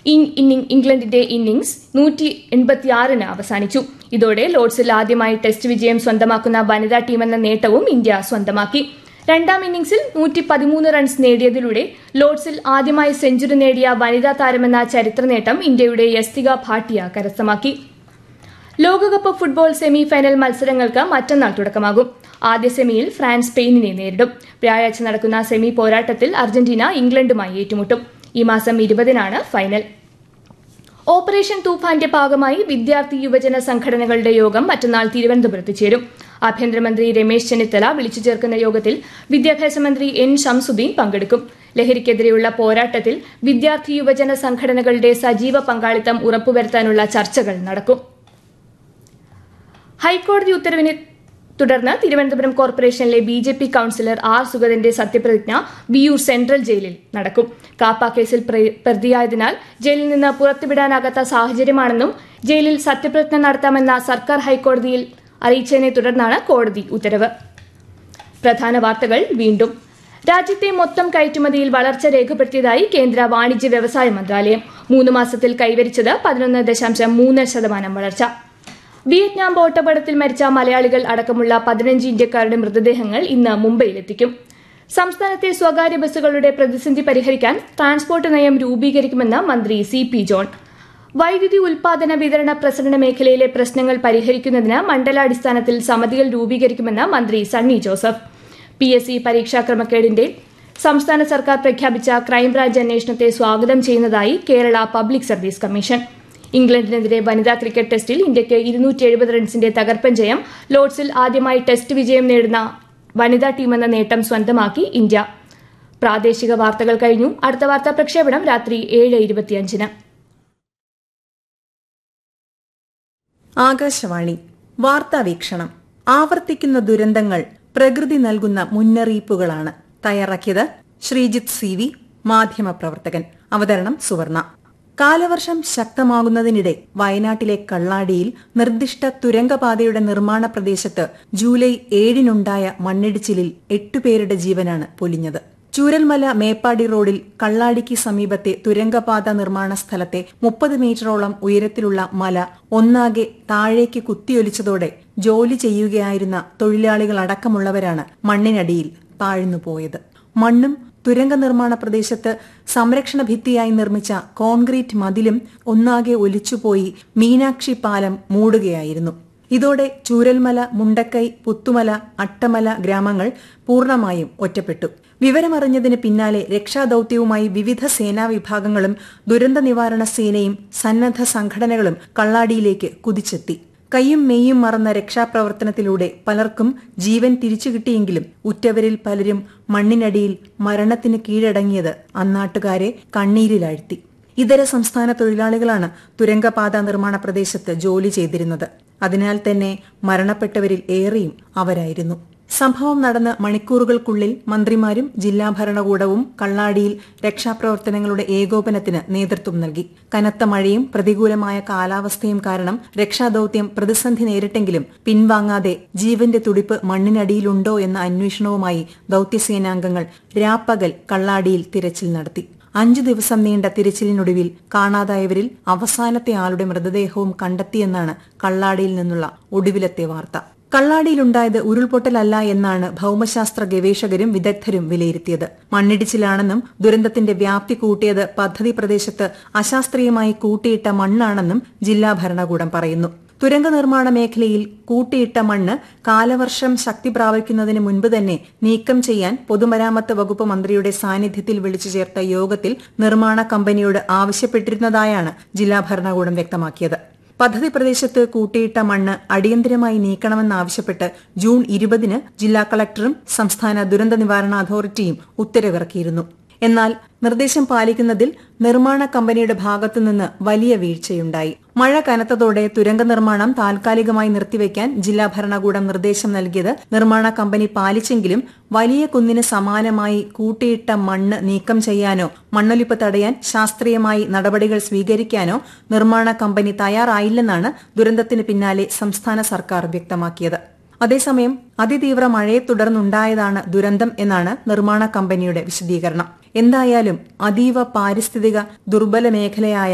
in- inning ഇംഗ്ലണ്ടിന്റെ innings നൂറ്റി എൺപത്തിയാറിന് അവസാനിച്ചു ഇതോടെ ലോർഡ്സിൽ ആദ്യമായി ടെസ്റ്റ് വിജയം സ്വന്തമാക്കുന്ന വനിതാ ടീമെന്ന നേട്ടവും ഇന്ത്യ സ്വന്തമാക്കി രണ്ടാം ഇന്നിംഗ്സിൽ നൂറ്റി പതിമൂന്ന് റൺസ് നേടിയതിലൂടെ ലോർഡ്സിൽ ആദ്യമായി സെഞ്ചുറി നേടിയ വനിതാ താരമെന്ന ചരിത്ര നേട്ടം ഇന്ത്യയുടെ യസ്തിക ഭാട്ടിയ കരസ്ഥമാക്കി ലോകകപ്പ് ഫുട്ബോൾ സെമി ഫൈനൽ മത്സരങ്ങൾക്ക് മറ്റന്നാൾ തുടക്കമാകും ആദ്യ സെമിയിൽ ഫ്രാൻസ് സ്പെയിനിനെ നേരിടും വ്യാഴാഴ്ച നടക്കുന്ന സെമി പോരാട്ടത്തിൽ അർജന്റീന ഇംഗ്ലണ്ടുമായി ഏറ്റുമുട്ടും ഈ മാസം ഇരുപതിനാണ് ഫൈനൽ ഓപ്പറേഷൻ തൂഫാന്റെ ഭാഗമായി വിദ്യാർത്ഥി യുവജന സംഘടനകളുടെ യോഗം മറ്റന്നാൾ തിരുവനന്തപുരത്ത് ചേരും ആഭ്യന്തരമന്ത്രി രമേശ് ചെന്നിത്തല വിളിച്ചു ചേർക്കുന്ന യോഗത്തിൽ വിദ്യാഭ്യാസ മന്ത്രി എൻ ഷംസുദ്ദീൻ പങ്കെടുക്കും ലഹരിക്കെതിരെയുള്ള പോരാട്ടത്തിൽ വിദ്യാർത്ഥി യുവജന സംഘടനകളുടെ സജീവ പങ്കാളിത്തം ഉറപ്പുവരുത്താനുള്ള ചർച്ചകൾ നടക്കും ഹൈക്കോടതി ഉത്തരവിനെ തുടർന്ന് തിരുവനന്തപുരം കോർപ്പറേഷനിലെ B J P councillor R സുഗതന്റെ സത്യപ്രതിജ്ഞ വിയൂർ സെൻട്രൽ ജയിലിൽ നടക്കും കാപ്പ കേസിൽ പ്ര- പ്രതിയായതിനാൽ ജയിലിൽ നിന്ന് പുറത്തുവിടാനാകാത്ത സാഹചര്യമാണെന്നും ജയിലിൽ സത്യപ്രതിജ്ഞ നടത്താമെന്ന സർക്കാർ ഹൈക്കോടതിയിൽ അറിയിച്ചതിനെ തുടർന്നാണ് കോടതി ഉത്തരവ് പ്രധാന വാർത്തകൾ വീണ്ടും രാജ്യത്തെ മൊത്തം കയറ്റുമതിയിൽ വളർച്ച രേഖപ്പെടുത്തിയതായി കേന്ദ്ര വാണിജ്യ വ്യവസായ മന്ത്രാലയം മൂന്ന് മാസത്തിൽ കൈവരിച്ചത് പതിനൊന്ന് ദശാംശം മൂന്ന് ശതമാനം വളർച്ച വിയറ്റ്നാം ബോട്ടപകടത്തിൽ മരിച്ച മലയാളികൾ അടക്കമുള്ള പതിനഞ്ച് ഇന്ത്യക്കാരുടെ മൃതദേഹങ്ങൾ ഇന്ന് മുംബൈയിലെത്തിക്കും സംസ്ഥാനത്തെ സ്വകാര്യ ബസ്സുകളുടെ പ്രതിസന്ധി പരിഹരിക്കാൻ ട്രാൻസ്പോർട്ട് നയം രൂപീകരിക്കുമെന്ന് മന്ത്രി സി പി ജോൺ വൈദ്യുതി ഉൽപാദന വിതരണ പ്രസരണ മേഖലയിലെ പ്രശ്നങ്ങൾ പരിഹരിക്കുന്നതിന് മണ്ഡലാടിസ്ഥാനത്തിൽ സമിതികൾ രൂപീകരിക്കുമെന്ന് മന്ത്രി Sunny Joseph P S C പരീക്ഷാ ക്രമക്കേടിന്റെ സംസ്ഥാന സർക്കാർ പ്രഖ്യാപിച്ച ക്രൈംബ്രാഞ്ച് അന്വേഷണത്തെ സ്വാഗതം ചെയ്യുന്നതായി കേരള പബ്ലിക് സർവീസ് കമ്മീഷൻ ഇംഗ്ലണ്ടിനെതിരെ വനിതാ ക്രിക്കറ്റ് ടെസ്റ്റിൽ ഇന്ത്യയ്ക്ക് ഇരുന്നൂറ്റി എഴുപത് റൺസിന്റെ തകർപ്പൻ ജയം ലോർഡ്സിൽ ആദ്യമായി ടെസ്റ്റ് വിജയം നേടുന്ന വനിതാ ടീമെന്ന നേട്ടം സ്വന്തമാക്കി ഇന്ത്യ പ്രാദേശിക വാർത്തകൾ കഴിഞ്ഞു അടുത്ത വാർത്താ പ്രക്ഷേപണം രാത്രി ഏഴ് ഇരുപത്തിയഞ്ചിന് ആകാശവാണി വാർത്താവീക്ഷണം ആവർത്തിക്കുന്ന ദുരന്തങ്ങൾ പ്രകൃതി നൽകുന്ന മുന്നറിയിപ്പുകളാണ് തയ്യാറാക്കിയത് ശ്രീജിത്ത് സി വി മാധ്യമപ്രവർത്തകൻ അവതരണം സുവർണ കാലവർഷം ശക്തമാകുന്നതിനിടെ വയനാട്ടിലെ കള്ളാടിയിൽ നിർദ്ദിഷ്ട തുരങ്കപാതയുടെ നിർമ്മാണ പ്രദേശത്ത് ജൂലൈ ഏഴിനുണ്ടായ മണ്ണിടിച്ചിലിൽ എട്ടുപേരുടെ ജീവനാണ് പൊലിഞ്ഞത് ചൂരൽമല മേപ്പാടി റോഡിൽ കള്ളാടിക്ക് സമീപത്തെ തുരങ്കപാത നിർമ്മാണ സ്ഥലത്തെ മുപ്പത് മീറ്ററോളം ഉയരത്തിലുള്ള മല ഒന്നാകെ താഴേക്ക് കുത്തിയൊലിച്ചതോടെ ജോലി ചെയ്യുകയായിരുന്ന തൊഴിലാളികളടക്കമുള്ളവരാണ് മണ്ണിനടിയിൽ താഴ്ന്നുപോയത് മണ്ണും തുരങ്ക നിർമ്മാണ പ്രദേശത്ത് സംരക്ഷണ ഭിത്തിയായി നിർമ്മിച്ച കോൺക്രീറ്റ് മതിലും ഒന്നാകെ ഒലിച്ചുപോയി മീനാക്ഷി പാലം മൂടുകയായിരുന്നു ഇതോടെ ചൂരൽമല മുണ്ടക്കൈ പുത്തുമല അട്ടമല ഗ്രാമങ്ങൾ പൂർണ്ണമായും ഒറ്റപ്പെട്ടു വിവരമറിഞ്ഞതിന് പിന്നാലെ രക്ഷാദൌത്യവുമായി വിവിധ സേനാ വിഭാഗങ്ങളും ദുരന്ത നിവാരണ സേനയും സന്നദ്ധ സംഘടനകളും കള്ളാടിയിലേക്ക് കുതിച്ചെത്തി കയ്യും മെയ്യും മറന്ന രക്ഷാപ്രവർത്തനത്തിലൂടെ പലർക്കും ജീവൻ തിരിച്ചു കിട്ടിയെങ്കിലും ഉറ്റവരിൽ പലരും മണ്ണിനടിയിൽ മരണത്തിന് കീഴടങ്ങിയത് അന്നാട്ടുകാരെ കണ്ണീരിലാഴ്ത്തി ഇതര സംസ്ഥാന തൊഴിലാളികളാണ് തുരങ്കപാത നിർമ്മാണ പ്രദേശത്ത് ജോലി ചെയ്തിരുന്നത് അതിനാൽ തന്നെ മരണപ്പെട്ടവരിൽ ഏറെയും അവരായിരുന്നു സംഭവം നടന്ന് മണിക്കൂറുകൾക്കുള്ളിൽ മന്ത്രിമാരും ജില്ലാ ഭരണകൂടവും കള്ളാടിയിൽ രക്ഷാപ്രവർത്തനങ്ങളുടെ ഏകോപനത്തിന് നേതൃത്വം നൽകി കനത്ത മഴയും പ്രതികൂലമായ കാലാവസ്ഥയും കാരണം രക്ഷാദൌത്യം പ്രതിസന്ധി നേരിട്ടെങ്കിലും പിൻവാങ്ങാതെ ജീവന്റെ തുടിപ്പ് മണ്ണിനടിയിലുണ്ടോ എന്ന അന്വേഷണവുമായി ദൌത്യസേനാംഗങ്ങൾ രാപ്പകൽ കള്ളാടിയിൽ തിരച്ചിൽ നടത്തി അഞ്ചു ദിവസം നീണ്ട തിരച്ചിലിനൊടുവിൽ കാണാതായവരിൽ അവസാനത്തെ ആളുടെ മൃതദേഹവും കണ്ടെത്തിയെന്നാണ് കള്ളാടിയിൽ നിന്നുള്ള ഒടുവിലത്തെ വാർത്ത കള്ളാടിയിലുണ്ടായത് ഉരുൾപൊട്ടലല്ല എന്നാണ് ഭൌമശാസ്ത്ര ഗവേഷകരും വിദഗ്ധരും വിലയിരുത്തിയത് മണ്ണിടിച്ചിലാണെന്നും ദുരന്തത്തിന്റെ വ്യാപ്തി കൂട്ടിയത് പദ്ധതി പ്രദേശത്ത് അശാസ്ത്രീയമായി കൂട്ടിയിട്ട മണ്ണാണെന്നും ജില്ലാ ഭരണകൂടം പറയുന്നു തുരങ്ക നിർമ്മാണ മേഖലയിൽ കൂട്ടിയിട്ട മണ്ണ് കാലവർഷം ശക്തി പ്രാപിക്കുന്നതിന് മുൻപ് തന്നെ നീക്കം ചെയ്യാൻ പൊതുമരാമത്ത് വകുപ്പ് മന്ത്രിയുടെ സാന്നിധ്യത്തിൽ വിളിച്ചു ചേർത്ത യോഗത്തിൽ നിർമ്മാണ കമ്പനിയോട് ആവശ്യപ്പെട്ടിരുന്നതായാണ് ജില്ലാ ഭരണകൂടം വ്യക്തമാക്കിയത് പദ്ധതി പ്രദേശത്ത് കൂട്ടിയിട്ട മണ്ണ് അടിയന്തരമായി നീക്കണമെന്നാവശ്യപ്പെട്ട് ജൂൺ ഇരുപതിന് ജില്ലാ കളക്ടറും സംസ്ഥാന ദുരന്ത നിവാരണ അതോറിറ്റിയും ഉത്തരവിറക്കിയിരുന്നു എന്നാൽ നിർദ്ദേശം പാലിക്കുന്നതിൽ നിർമ്മാണ കമ്പനിയുടെ ഭാഗത്തുനിന്ന് വലിയ വീഴ്ചയുണ്ടായി മഴ കനത്തതോടെ തുരങ്ക നിർമ്മാണം താൽക്കാലികമായി നിർത്തിവെക്കാൻ ജില്ലാ ഭരണകൂടം നിർദ്ദേശം നൽകിയത് നിർമ്മാണ കമ്പനി പാലിച്ചെങ്കിലും വലിയ കുന്നിന് സമാനമായി കൂട്ടിയിട്ട മണ്ണ് നീക്കം ചെയ്യാനോ മണ്ണൊലിപ്പ് തടയാൻ ശാസ്ത്രീയമായി നടപടികൾ സ്വീകരിക്കാനോ നിർമ്മാണ കമ്പനി തയ്യാറായില്ലെന്നാണ് ദുരന്തത്തിന് പിന്നാലെ സംസ്ഥാന സർക്കാർ വ്യക്തമാക്കിയത് അതേസമയം അതിതീവ്ര മഴയെ തുടർന്നുണ്ടായതാണ് ദുരന്തം എന്നാണ് നിർമ്മാണ കമ്പനിയുടെ വിശദീകരണം എന്തായാലും അതീവ പാരിസ്ഥിതിക ദുർബല മേഖലയായ